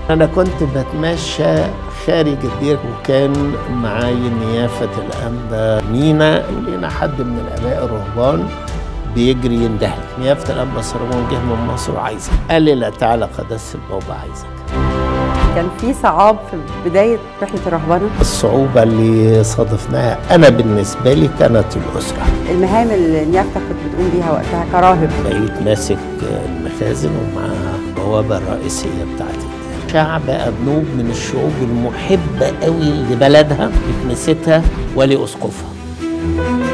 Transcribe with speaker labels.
Speaker 1: أنا كنت بتمشى خارج الدير وكان معايا نيافة الأنبا مينا ولينا حد من الآباء الرهبان بيجري يندهلي نيافة الأنبا سليمان جه من مصر وعايزك قال لي لا تعالى قداسة البابا عايزك
Speaker 2: كان في صعاب في بدايه رحله الرهبنه
Speaker 1: الصعوبة اللي صادفناها أنا بالنسبة لي كانت الأسرة
Speaker 2: المهام اللي نيافتك كنت بتقوم بيها وقتها كراهب
Speaker 1: بقيت ماسك المخازن ومعاها البوابة الرئيسية بتاعتي شعب أبنوب من الشعوب المحبة قوي لبلدها لكنيستها ولأسقفها